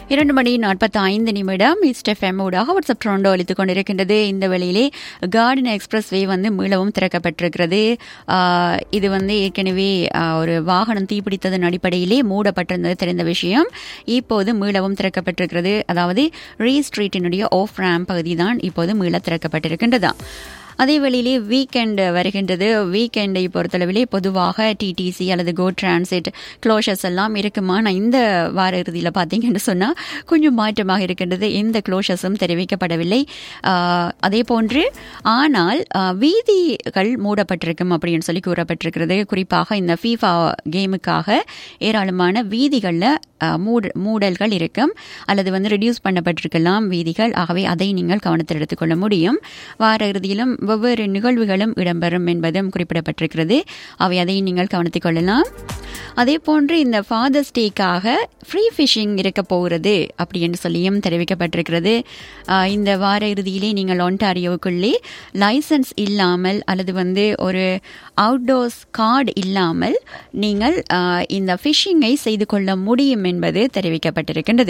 இரண்டு மணி நாற்பத்தி ஐந்து நிமிடம் ஈஸ்ட் எஃப்எம் ஊடாக வாட்ஸ்அப் ட்ரோண்டோ அளித்துக் கொண்டிருக்கின்றது இந்த வேளையிலே கார்டன் எக்ஸ்பிரஸ் வே வந்து மீளவும் திறக்கப்பட்டிருக்கிறது ஆஹ், இது வந்து ஏற்கனவே ஆஹ், ஒரு வாகனம் தீப்பிடித்ததன் அடிப்படையிலே மூடப்பட்டிருந்தது தெரிந்த விஷயம் இப்போது மீளவும் திறக்கப்பட்டிருக்கிறது அதாவது ரீ ஸ்ட்ரீட்டினுடைய ஆஃப் ரேம் பகுதி தான் இப்போது மீள திறக்கப்பட்டிருக்கின்றதா அதே வேளையிலே வீக்கெண்ட் வருகின்றது வீக்கெண்டை பொறுத்தளவிலே பொதுவாக டிடிசி அல்லது கோ டிரான்சிட் க்ளோஷர்ஸ் எல்லாம் இருக்குமா நான் இந்த வார இறுதியில் பார்த்தீங்கன்னு சொன்னால் கொஞ்சம் மாற்றமாக இருக்கின்றது எந்த க்ளோஷர்ஸும் தெரிவிக்கப்படவில்லை ஆஹ், அதே போன்று ஆனால் ஆஹ், வீதிகள் மூடப்பட்டிருக்கும் அப்படின்னு சொல்லி கூறப்பட்டிருக்கிறது குறிப்பாக இந்த ஃபீஃபா கேமுக்காக ஏராளமான வீதிகளில் மூட மூடல்கள் இருக்கும் அல்லது வந்து ரெடியூஸ் பண்ணப்பட்டிருக்கலாம் வீதிகள் ஆகவே அதை நீங்கள் கவனத்தில் எடுத்துக்கொள்ள முடியும் வார இறுதியிலும் வெவ்வேறு நிகழ்வுகளும் இடம்பெறும் என்பதும் குறிப்பிடப்பட்டிருக்கிறது அவை அதை நீங்கள் கவனித்துக் கொள்ளலாம் அதே போன்று இந்த ஃபாதர்ஸ் டேக்காக ஃப்ரீ ஃபிஷிங் இருக்க போகிறது அப்படின்னு சொல்லியும் தெரிவிக்கப்பட்டிருக்கிறது ஆஹ் இந்த வார இறுதியிலே நீங்கள் ஒன்டாரியோவுக்குள்ளே லைசன்ஸ் இல்லாமல் அல்லது வந்து ஒரு அவுட்டோர்ஸ் கார்டு இல்லாமல் நீங்கள் ஆஹ் இந்த ஃபிஷிங்கை செய்து கொள்ள முடியும் என்பது தெரிவிக்கப்பட்டிருக்கின்றது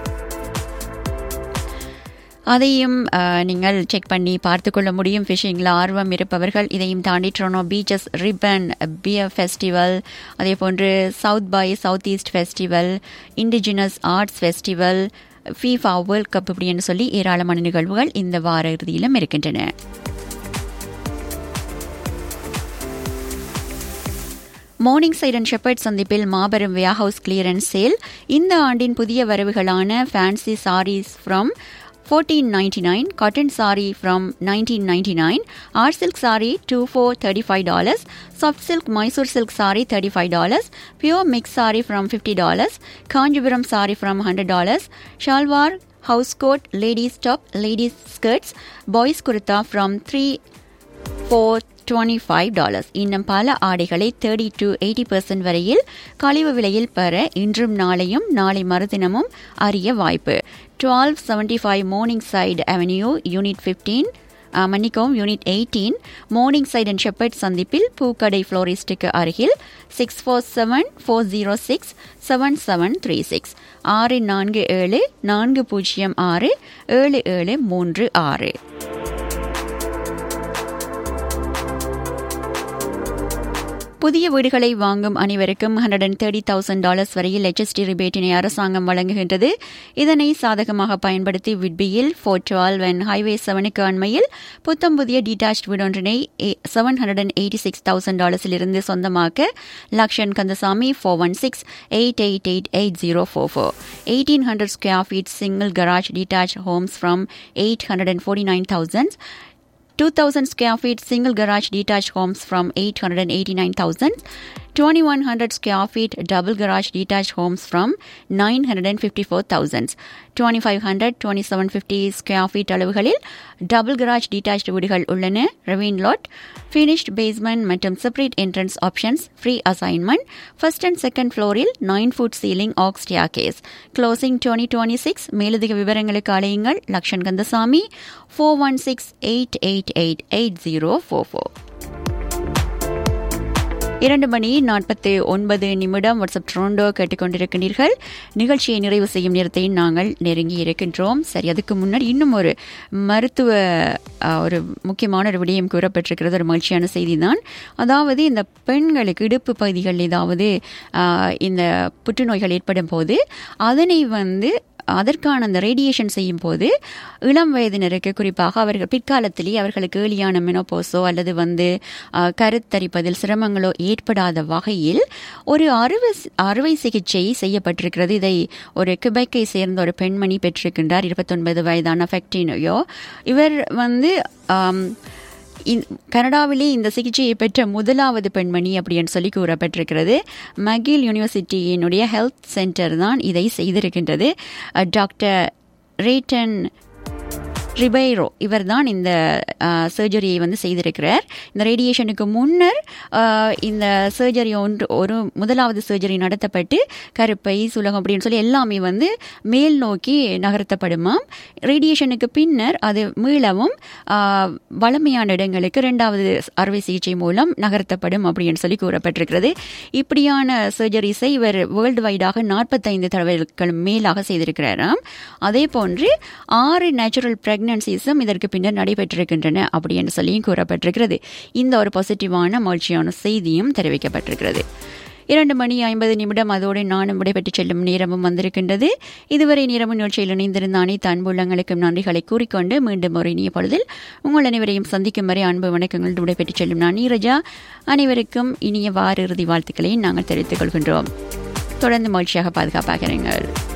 அதையும் அஹ், நீங்கள் செக் பண்ணி பார்த்து கொள்ள முடியும் ஃபிஷிங்கில் ஆர்வம் இருப்பவர்கள் இதையும் தாண்டி Toronto beaches rib and beer festival அதே போன்று south by south east festival indigenous arts festival FIFA World Cup இப்படின்னு சொல்லி ஏராளமான நிகழ்வுகள் இந்த வார இறுதியிலும் இருக்கின்றன மார்னிங் சைட் அண்ட் ஷெப்பர்ட் சந்திப்பில் மாபெரும் வியா ஹவுஸ் கிளியரன்ஸ் சேல் இந்த ஆண்டின் புதிய வரவுகளான fancy saris from fourteen ninety nine cotton sari from nineteen ninety nine art silk sari two four thirty five dollars soft silk Mysore silk sari thirty five dollars pure mix sari from fifty dollars Kanchipuram sari from hundred dollars shalwar house coat ladies top ladies skirts boys kurta from three four twenty five dollars இன்னும் பல ஆடைகளை thirty to eighty percent வரையில் கழிவு விலையில் பெற இன்றும் நாளையும் நாளை மறுதினமும் அறிய வாய்ப்பு twelve seventy five Morningside Avenue unit fifteen மன்னிக்கவும் unit eighteen Morningside and Shepherd சந்திப்பில் பூக்கடை ஃப்ளோரிஸ்டுக்கு அருகில் six four seven four zero six seven seven three six ஆறு நான்கு ஏழு நான்கு பூஜ்ஜியம் ஆறு ஏழு ஏழு மூன்று ஆறு புதிய வீடுகளை வாங்கும் அனைவருக்கும் hundred and thirty thousand dollars வரையில் ஹெச்எஸ்டி ரிபேட்டினை அரசாங்கம் வழங்குகின்றது இதனை சாதகமாக பயன்படுத்தி விட்பியில் ஃபோர் டுவெல் அண்ட் ஹைவே செவனுக்கு அண்மையில் புத்தம் புதிய டீடாச் வீடொன்றினை seven hundred and eighty six thousand டாலர்ஸிலிருந்து சொந்தமாக்க Lakshan Kandasamy four one six eight eight eight eight zero four four eighteen hundred square feet single garage detached homes from eight hundred and forty nine thousand 2000 square feet single garage detached homes from 889,000, 2100 square feet double garage detached homes from 954,000, 2500 2750 square feet அளவுகளில் double garage detached வீடுகள் உள்ளன ravine lot finished basement மற்றும் separate entrance options free assignment first and second ஃப்ளோரில் nine foot ceiling ஆக் ஸ்டியா கேஸ் closing twenty twenty six மேலதிக விவரங்களுக்கு அழையுங்கள் Lakshan Kandasamy four one six eight eight eight eight zero four four இரண்டு மணி நாற்பத்தி ஒன்பது நிமிடம் வாட்ஸ்அப் ட்ரோண்டோ கேட்டுக்கொண்டிருக்கிறீர்கள் நிகழ்ச்சியை நிறைவு செய்யும் நேரத்தை நாங்கள் நெருங்கி இருக்கின்றோம் சரி அதுக்கு முன்னாடி இன்னும் ஒரு மருத்துவ அஹ், ஒரு முக்கியமான ஒரு விடயம் கூறப்பட்டிருக்கிறது ஒரு மகிழ்ச்சியான செய்தி தான் அதாவது இந்த பெண்களுக்கு இடுப்பு பகுதிகள் ஏதாவது அஹ், இந்த புற்றுநோய்கள் ஏற்படும் போது அதனை வந்து அதற்கான அந்த ரேடியேஷன் செய்யும் போது இளம் வயதினருக்கு குறிப்பாக அவர்கள் பிற்காலத்திலே அவர்களுக்கு ஏழியான மெனோபோஸோ அல்லது வந்து அஹ், கருத்தரிப்பதில் சிரமங்களோ ஏற்படாத வகையில் ஒரு அறுவை அறுவை சிகிச்சை செய்யப்பட்டிருக்கிறது இதை ஒரு கிபெக்கை சேர்ந்த ஒரு பெண்மணி பெற்றிருக்கின்றார் இருபத்தொன்பது வயதான ஃபெக்டினோயோ இவர் வந்து ஆம், இந்- கனடாவிலே இந்த சிகிச்சையை பெற்ற முதலாவது பெண்மணி அப்படின்னு சொல்லி கூறப்பட்டிருக்கிறது மகில் யூனிவர்சிட்டியினுடைய ஹெல்த் சென்டர் தான் இதை செய்திருக்கின்றது அஹ், டாக்டர் ரேட்டன் ரிபைரோ இவர் தான் இந்த சர்ஜரியை வந்து செய்திருக்கிறார் இந்த ரேடியேஷனுக்கு முன்னர் ஆஹ், இந்த சர்ஜரி ஒன்று ஒரு முதலாவது சர்ஜரி நடத்தப்பட்டு கருப்பை சுலகம் அப்படின்னு சொல்லி எல்லாமே வந்து மேல் நோக்கி நகர்த்தப்படுமாம் ரேடியேஷனுக்கு பின்னர் அது மீளவும் ஆஹ், வளமையான இடங்களுக்கு இரண்டாவது அறுவை சிகிச்சை மூலம் நகர்த்தப்படும் அப்படின்னு சொல்லி கூறப்பட்டிருக்கிறது இப்படியான சர்ஜரிஸை இவர் வேர்ல்டு வைடாக நாற்பத்தைந்து தடவைகள் மேலாக செய்திருக்கிறாராம் அதே போன்று ஆறு நேச்சுரல் பிரெக்னன்சிஸும் இதற்கு பின்னர் நடைபெற்றிருக்கின்றன அப்படின்னு சொல்லியும் கூறப்பட்டிருக்கிறது இந்த ஒரு பாசிட்டிவான மகிழ்ச்சியான செய்தியும் தெரிவிக்கப்பட்டிருக்கிறது இரண்டு மணி ஐம்பது நிமிடம் அதோடு நானும் விடைபெற்று செல்லும் நேரமும் வந்திருக்கின்றது இதுவரை நேரமும் நிகழ்ச்சியில் இணைந்திருந்த அனைத்து அன்புள்ளங்களுக்கும் நன்றிகளை கூறிக்கொண்டு மீண்டும் ஒரு இனிய பொழுதில் உங்கள் அனைவரையும் சந்திக்கும் வரை அன்பு வணக்கங்கள் விடைபெற்று செல்லும் நான் நீரஜா அனைவருக்கும் இனிய வார இறுதி வாழ்த்துக்களை நாங்கள் தெரிவித்துக் கொள்கின்றோம் தொடர்ந்து மகிழ்ச்சியாக பாதுகாப்பாக இருங்கள்